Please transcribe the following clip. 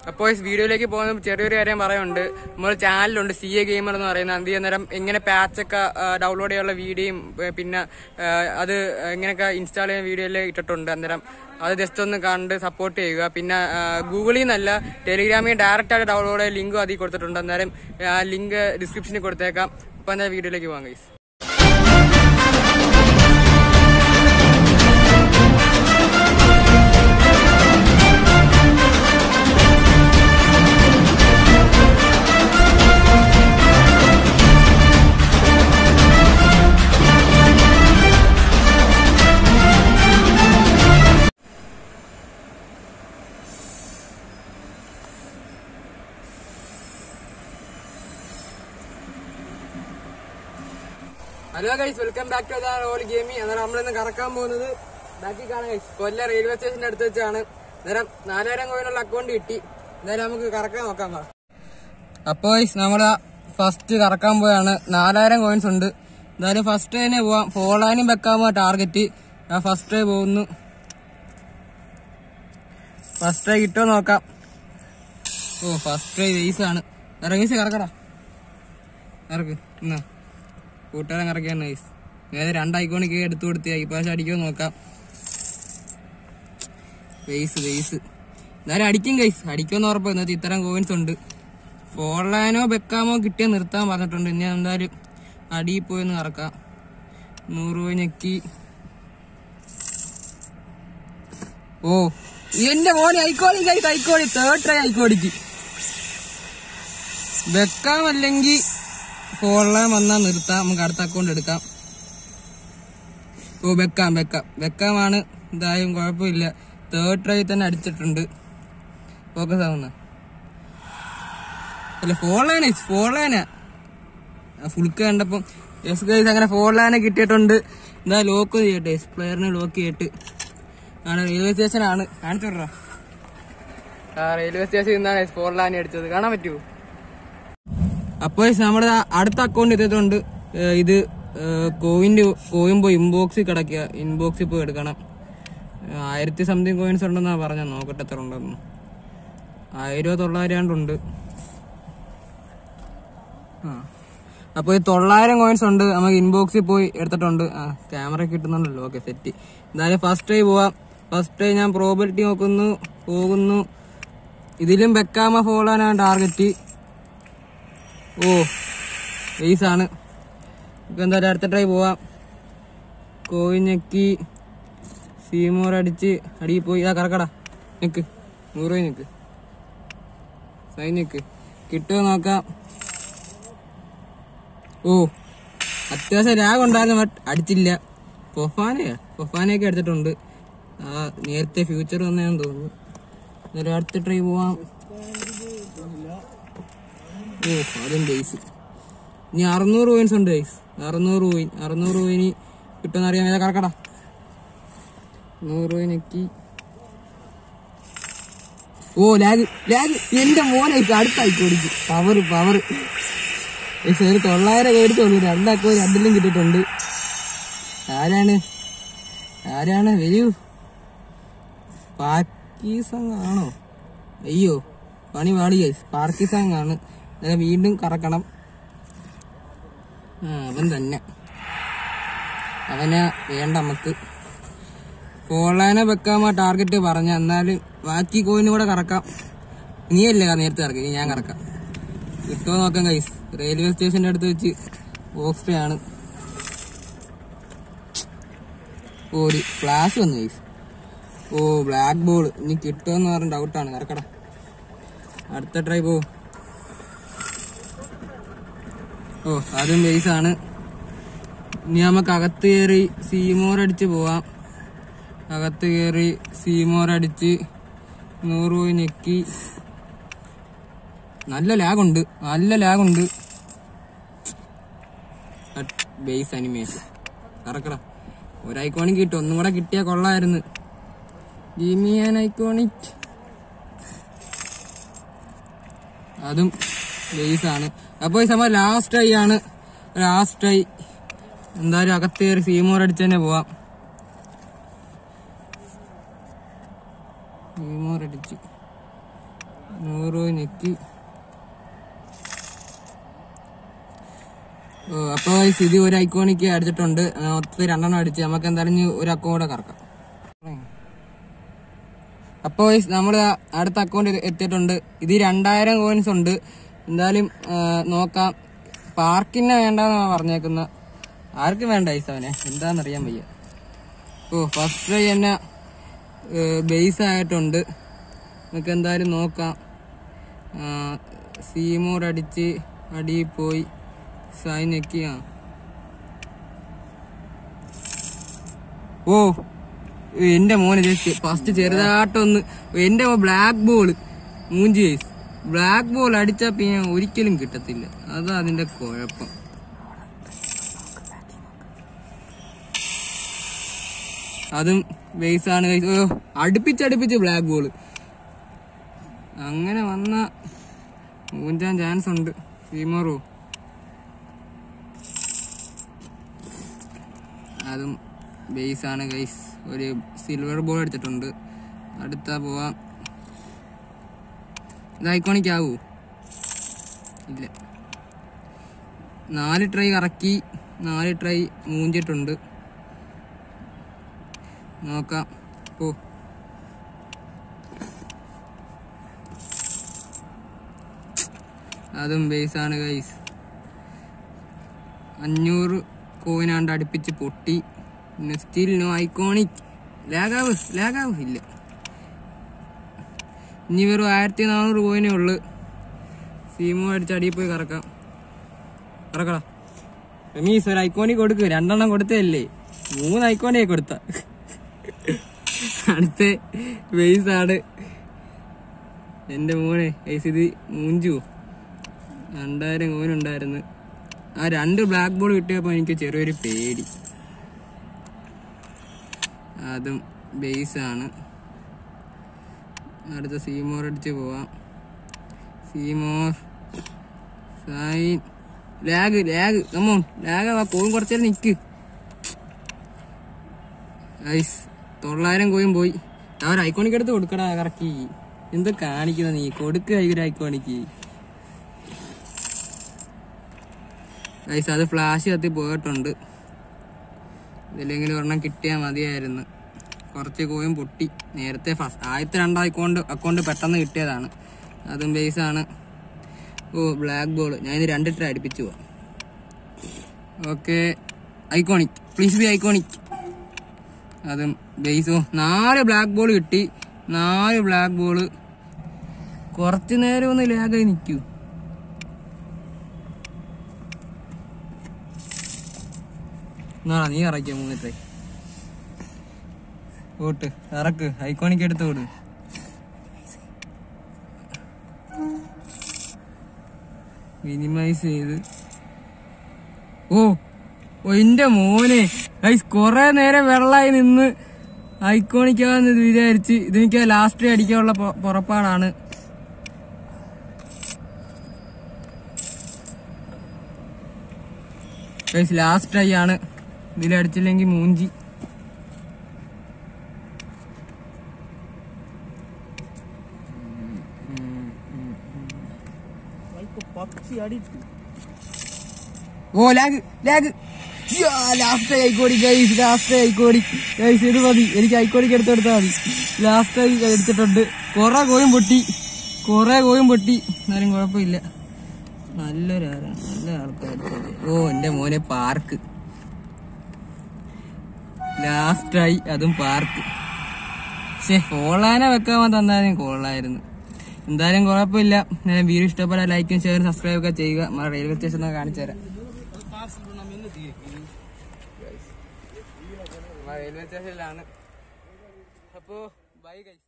അപ്പോൾ വീഡിയോയിലേക്ക് പോകുന്ന ചെറിയൊരു കാര്യം പറയുന്നുണ്ട് നമ്മൾ ചാനലുണ്ട് സി എ ഗെയിമർ എന്ന് പറയുന്ന അത് അന്നേരം എങ്ങനെ പാച്ചൊക്കെ ഡൗൺലോഡ് ചെയ്യാനുള്ള വീഡിയോയും ഏ, പിന്നെ ഏ, അത് എങ്ങനെയൊക്കെ ഇൻസ്റ്റാൾ ചെയ്യാൻ വീഡിയോയിൽ ഇട്ടിട്ടുണ്ട് അന്നേരം അത് ജസ്റ്റ് ഒന്ന് കണ്ട് സപ്പോർട്ട് ചെയ്യുക പിന്നെ ആ, ഗൂഗിളിൽ നിന്നല്ല ടെലിഗ്രാമിൽ ഡയറക്റ്റ് ആയിട്ട് ഡൗൺലോഡ് ചെയ്യാൻ ലിങ്ക് അതിൽ കൊടുത്തിട്ടുണ്ട് അന്നേരം ആ ലിങ്ക് ഡിസ്ക്രിപ്ഷനിൽ കൊടുത്തേക്കാം അപ്പൊ എന്താ വീഡിയോയിലേക്ക് പോകാം guys hello guys welcome back to roll gaming അന്നേരം നമ്മളിന്ന് കറക്കാൻ പോകുന്നത് ബാക്കി കാണാം ഗൈസ് കൊല്ല റെയിൽവേ സ്റ്റേഷന്റെ അടുത്ത് വെച്ചാണ് അന്നേരം നാലായിരം കോയിനുള്ള അക്കൗണ്ട് കിട്ടി എന്തായാലും നമുക്ക് കറക്കാൻ നോക്കാം വാ. അപ്പൊ ഗൈസ് നമ്മള് ഫസ്റ്റ് കറക്കാൻ പോയാണ് നാലായിരം കോയിൻസ് ഉണ്ട് എന്തായാലും ഫസ്റ്റ് തന്നെ പോവാം ഫോളാനും വെക്കാമോ ടാർഗറ്റ് ഞാൻ ഫസ്റ്റ് ട്രൈ പോകുന്നു ഫസ്റ്റ് ട്രൈ കിട്ടുമോ നോക്കാം ഓ ഫസ്റ്റ് ട്രൈ വേസ് ആണ് ഇറങ്ങീസ് കറക്കടാ ഇറക്ക് എന്നാ കൂട്ടുകാരൻ കറക്കിയാണ് നൈസ് ഏത് രണ്ട് ഐക്കോണിക്ക് എടുത്തു കൊടുത്ത് ഈ പ്രാവശ്യം അടിക്കുമോ നോക്കാം വെയ്സ് വെയ്സ് എന്നാലും അടിക്കും കൈസ് അടിക്കുമെന്ന് ഉറപ്പ് ഇന്നത്തെ ഇത്തരം കോയിൻസ് ഉണ്ട് ഫോർലാനോ ബെക്കാമോ കിട്ടിയാൽ നിർത്താൻ പറഞ്ഞിട്ടുണ്ട് ഇനി എന്തായാലും അടിയിൽ പോയി ഒന്ന് കറക്കാം നൂറ് പോയി ഞെക്കി ഓ എന്റെ മോനെ ഐക്കോണി കൈസ് ഐക്കോണി തേർഡ് ട്രൈ ഐക്കോണിക്ക് വെക്കാമല്ലെങ്കിൽ ഫോർലാൻ വന്നാൽ നിർത്താം നമുക്ക് അടുത്ത അക്കൗണ്ട് എടുക്കാം ഓ വെക്കാം വെക്കാം വെക്കാമാണ് എന്തായാലും കുഴപ്പമില്ല തേർഡ് ട്രൈ തന്നെ അടിച്ചിട്ടുണ്ട് ഫോക്കസ് ആവുന്ന അല്ല ഫോർ ലൈന ഫോർ ലൈനാ ഫുൾക്ക് കണ്ടപ്പം എസ് ഗൈസ് അങ്ങനെ ഫോർ ലൈനെ കിട്ടിയിട്ടുണ്ട് എന്താ ലോക്ക് ചെയ്യട്ടെ എസ് പ്ലെയറിനെ ലോക്ക് ചെയ്തിട്ട് ആണ് റെയിൽവേ സ്റ്റേഷൻ ആണ് കാണിച്ചു വിടറാ ആ റെയിൽവേ സ്റ്റേഷനിൽ നിന്നാണ് ഫോർ ലൈൻ അടിച്ചത് കാണാൻ പറ്റുമോ അപ്പോൾ നമ്മുടെ അടുത്ത അക്കൗണ്ട് എത്തിയിട്ടുണ്ട് ഏഹ് ഇത് കോയിൻ്റെ കോയിൻ പോയി ഇൻബോക്സിൽ കിടക്കുക ഇൻബോക്സിൽ പോയി എടുക്കണം ഏഹ് ആയിരത്തി സംതിങ് കോയിൻസ് ഉണ്ടെന്നാ പറഞ്ഞ നോക്കട്ടെ എത്ര ഉണ്ടെന്ന് ആയിരോ തൊള്ളായിരം ഉണ്ട് ആ അപ്പോൾ ഈ തൊള്ളായിരം കോയിൻസ് ഉണ്ട് നമുക്ക് ഇൻബോക്സിൽ പോയി എടുത്തിട്ടുണ്ട് ആ ക്യാമറ കിട്ടുന്നുണ്ടല്ലോ ഓക്കെ സെറ്റ് എന്തായാലും ഫസ്റ്റ് ടൈം പോവാം ഫസ്റ്റ് ടൈം ഞാൻ പ്രോബിലിറ്റി നോക്കുന്നു പോകുന്നു ഇതിലും ബെക്കാമ ഫോളാനാണ് ടാർഗറ്റ് ഓ ആണ് ഇപ്പൊ എന്തായാലും അടുത്ത ട്രൈ പോവാം കോഴി ഞെക്കി സീമോർ അടിച്ച് അടിയിൽ പോയി ഇതാ കറക്കടാ നിക്ക് നൂറ് രൂപ നിക്ക് സൈൻ നിക്ക് കിട്ടുമോ നോക്കാം ഓ അത്യാവശ്യം രാഗം ഉണ്ടായിരുന്നു ബട്ട് അടിച്ചില്ല ഫൊഫാനയാ ഫൊഫാനയൊക്കെ എടുത്തിട്ടുണ്ട് ആ നേരത്തെ ഫ്യൂച്ചർ വന്നതെന്ന് തോന്നുന്നു എന്നാലും അടുത്ത ട്രൈ പോവാം ഓ അതും ബേസ് ഇനി അറുന്നൂറ് കോയിൻസ് ഉണ്ട് ഗൈസ് അറുന്നൂറ് കോയിൻ അറുന്നൂറ് കോയിന് കിട്ടുമെന്ന് അറിയാൻ ഏതാ കറക്കടാ നൂറ് കോയിൻ എക്കി ഓ ലാഗ് ലാഗ് എന്റെ മോനെ അടുത്തായി കൊടുക്കും പവർ പവർ ഒരു തൊള്ളായിരം മേടിച്ചോളൂ രണ്ടാക്കോ രണ്ടിലും കിട്ടിയിട്ടുണ്ട് ആരാണ് ആരാണ് വരൂ പാർക്കിസങ് ആണോ അയ്യോ പണി പാടി ഗൈസ് പാർക്കിസങ് ആണ് അന്നേരം വീണ്ടും കറക്കണം ആ അവൻ തന്നെ അവനെ വേണ്ട നമുക്ക് ഫോളാനെ വെക്കാമോ ടാർഗറ്റ് പറഞ്ഞ എന്നാലും ബാക്കി കോയിനും കൂടെ കറക്കാം നീയല്ലേ നേരത്തെ കറക്കി ഇനി ഞാൻ കറക്കാം കിട്ടുമോ നോക്കാം കൈസ് റെയിൽവേ സ്റ്റേഷന്റെ അടുത്ത് വെച്ച് ഓക്സ്ട്രേ ആണ് ഓ ഒരു ഫ്ലാഷ് വന്നു കൈസ് ഓ ബ്ലാക്ക് ബോൾ ഇനി കിട്ടുമെന്ന് പറഞ്ഞ ഡൗട്ടാണ് കറക്കടാ അടുത്ത ട്രൈ പോ ഓ അതും ബേസ് ആണ് ഇനി നമുക്ക് അകത്ത് കയറി സീമോർ അടിച്ച് പോവാം അകത്ത് കയറി സീമോർ അടിച്ച് നൂറ് പോയി ഞെക്കി നല്ല ലാഗുണ്ട് നല്ല ലാഗുണ്ട് ബേസ് അനിമേഷൻ കറക്കടാ ഒരു ഐക്കോണിക് കിട്ടും ഒന്നും കൂടെ കിട്ടിയാ കൊള്ളായിരുന്നു ജിമിയാൻ ഐക്കോണിക് അതും ബേസ് ആണ് അപ്പൊ ഈ സമയം ലാസ്റ്റ് ട്രൈ ആണ് ലാസ്റ്റ് ട്രൈ എന്തായാലും അകത്ത് കയറി സീമോർ അടിച്ച് തന്നെ പോവാം സീമോർ അടിച്ച് നൂറ് ഞെക്കി ഓ അപ്പൊ സ്ഥിതി ഒരു ഐക്കോണിക്ക് അടിച്ചിട്ടുണ്ട് ആ, മൊത്തത്തിൽ രണ്ടെണ്ണം അടിച്ച് നമുക്ക് എന്തായാലും ഇനി ഒരു അക്കൗണ്ട് കൂടെ കറക്കാം അപ്പൊ നമ്മൾ അടുത്ത അക്കൗണ്ട് എത്തിയിട്ടുണ്ട് ഇത് രണ്ടായിരം കോയിൻസ് ഉണ്ട് എന്തായാലും ആ, നോക്കാം പാർക്കിനെ വേണ്ടെന്നാ പറഞ്ഞേക്കുന്ന ആർക്കും വേണ്ട ഐസ് അവനെ എന്താന്നറിയാൻ വയ്യ ഓ ഫസ്റ്റ് ട്രൈ തന്നെ ബേസ് ആയിട്ടുണ്ട് നമുക്ക് എന്തായാലും നോക്കാം സീമോർ അടിച്ച് അടിയിൽ പോയി സായി നെക്കി ആ ഓ എന്റെ മോനെ ജസ്റ്റ് ഫസ്റ്റ് ചെറുതായിട്ടൊന്ന് എന്റെ ബ്ലാക്ക് ബോൾ മൂഞ്ചി ബ്ലാക്ക് ബോൾ അടിച്ചാ പിന്നെ ഒരിക്കലും കിട്ടത്തില്ല അതാ അതിന്റെ കുഴപ്പം അതും ബേസ് ആണ് guys. ഓ അടുപ്പിച്ചടുപ്പിച്ച് ബ്ലാക്ക് ബോൾ അങ്ങനെ വന്ന മൂഞ്ചാൻ ചാൻസ് ഉണ്ട് സീമോറോ അതും ബേസ് ആണ് ഗൈസ് ഒരു സിൽവർ ബോൾ എടുത്തിട്ടുണ്ട് അടുത്ത പോവാം ഇത് ഐക്കോണിക് ആവൂ ഇല്ല നാല് ട്രൈ കറക്കി നാല് ട്രൈ മൂഞ്ചിട്ടുണ്ട് നോക്കാം ഓ അതും ബേസ് ആണ് ഗൈസ് അഞ്ഞൂറ് കോയിനാണ്ട് അടുപ്പിച്ച് പൊട്ടി പിന്നെ സ്റ്റിൽ നോ ഐക്കോണിക് ലാഗാവ് ലാഗാവ് ഇല്ല ഇനി വെറും ആയിരത്തി നാനൂറ് കോയിനേ ഉള്ളു സീമോ അടിച്ച് അടിയിൽ പോയി കറക്കാം കറക്കടാ റമീസ് ഒരു ഐക്കോണിക് കൊടുക്ക് രണ്ടെണ്ണം കൊടുത്തല്ലേ മൂന്ന് ഐക്കോണിയെ കൊടുത്ത അടുത്ത ബേസ് ആണ് എന്റെ മോനെ ഏസ് ഇത് മൂഞ്ചു രണ്ടായിരം കോയിനുണ്ടായിരുന്നു ആ രണ്ട് ബ്ലാക്ക് ബോൾ കിട്ടിയപ്പോൾ എനിക്ക് ചെറിയൊരു പേടി അതും ബേസ് ആണ് അടുത്ത സീമോർ അടിച്ച് പോവാം സീമോർ സൈൻ ലാഗ് ലാഗ് കമോൺ ലാഗ് ആ കോയും കുറച്ചേരം നിക്ക് ഐസ് തൊള്ളായിരം കോയും പോയി ആ ഒരു ഐക്കോണിക്ക് എടുത്ത് കൊടുക്കടാ കറക്കി എന്ത് കാണിക്കുന്ന നീ കൊടുക്കുക ഒരു ഐക്കോണിക്ക് ഐസ് അത് ഫ്ലാഷ് കത്തി പോയിട്ടുണ്ട് ഇതില്ലെങ്കിൽ ഒരെണ്ണം കിട്ടിയാൽ മതിയായിരുന്നു കുറച്ച് കോയും പൊട്ടി നേരത്തെ ഫസ്റ്റ് ആദ്യത്തെ രണ്ട് അക്കൗണ്ട് അക്കൗണ്ട് പെട്ടെന്ന് കിട്ടിയതാണ് അതും ബേസ് ആണ് ഓ ബ്ലാക്ക് ബോൾ ഞാൻ ഇത് രണ്ട് ട്രൈ അടുപ്പിച്ചു പോവാം okay iconic please be iconic അതും ബേസ് ഓ നാല് ബ്ലാക്ക് ബോൾ കിട്ടി നാല് ബ്ലാക്ക് ബോൾ കുറച്ച് നേരം ഒന്ന് ലാഗായി നിൽക്കൂ എന്നാ നീ ഇറക്കിയ മൂന്ന് ട്രൈ ഓട്ട് ഇറക്ക് ഐക്കോണിക്ക് എടുത്ത് ഓട് മിനിമൈസ് ചെയ്ത് ഓ ഓ എന്റെ മോനെ ഗൈസ് കൊറേ നേരം വെള്ളമായി നിന്ന് ഐക്കോണിക്കാന്ന് വിചാരിച്ച് ഇതെനിക്ക് ലാസ്റ്റ് അടിക്കാനുള്ള പൊ- പുറപ്പാടാണ് ഗൈസ് ലാസ്റ്റ് ട്രൈ ആണ് ഇതിലടിച്ചില്ലെങ്കിൽ മൂഞ്ചി ഓ ലാഗ് ലാഗ് ലാസ്റ്റ് ആയിക്കോടി ഗൈസ് ലാസ്റ്റ് ആയിക്കോടി ഗൈസ് ഇത് മതി എനിക്ക് ഐക്കോടിക്ക് എടുത്തെടുത്താൽ മതി ലാസ്റ്റ് ആയി എടുത്തിട്ടുണ്ട് കൊറേ കോയും പൊട്ടി കൊറേ കോയും പൊട്ടി എന്നാലും കുഴപ്പമില്ല നല്ലൊരു ആരാണ് നല്ല ആൾക്കാർ ഓ എന്റെ മോനെ പാർക്ക് ലാസ്റ്റായി അതും പാർക്ക് പക്ഷേ കോളാനെ വെക്കാൻ തന്നാലും കൊള്ളായിരുന്നു എന്തായാലും കുഴപ്പമില്ല ഞാൻ വീഡിയോ ഇഷ്ടപ്പെട്ടാൽ ലൈക്കും ഷെയറും സബ്സ്ക്രൈബ് ഒക്കെ ചെയ്യുക നമ്മുടെ റെയിൽവേ സ്റ്റേഷൻ ഒന്ന് കാണിച്ചു തരാം റെയിൽവേ സ്റ്റേഷനിലാണ് അപ്പോ ബൈ ഗൈസ്